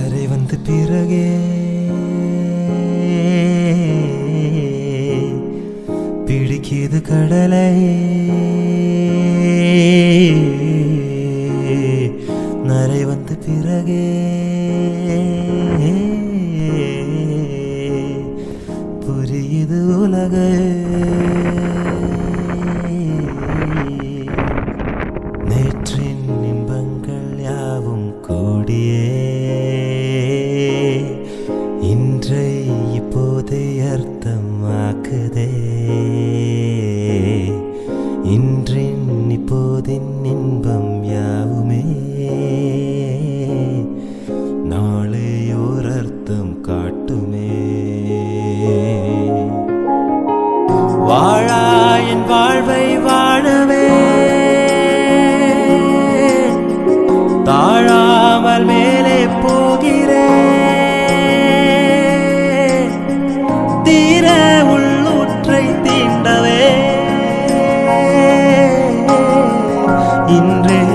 நரை வந்து பிறகே பிடிக்குது கடலை நரை வந்து பிறகே புரியுது உலக நேற்றின் இன்பங்கள் யாவும் கூடியே இன்றை இப்போதே அர்த்தமாக்குதே இன்றின் இப்போதின் இன்பம் யாவுமே நாளை ஓர் அர்த்தம் காட்டுமே வாழா என் வாழ்வை வாழவே தாழாமல் மேலே போகிறேன் தீர உள்ளூற்றை தீண்டவே இன்றே